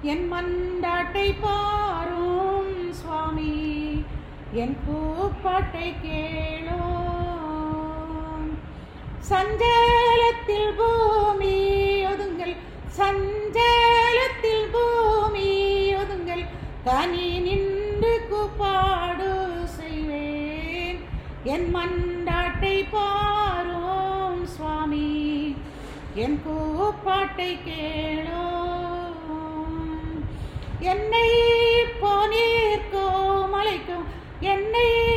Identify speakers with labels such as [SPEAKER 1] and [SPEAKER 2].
[SPEAKER 1] என் மண்டாட்டை பாரும் சுவாமி என் கூப்பாட்டை கேளும் சஞ்சலத்தில் பூமி ஒதுங்கள் சஞ்சலத்தில் பூமி ஒதுங்கள் தனி நின்று கூப்பாடு செய்வேன் என் மண்டாட்டை பாரும் சுவாமி என் கூப்பாட்டை கேளும் என்னை போனீர்க்கோ மலைக்கும் என்னை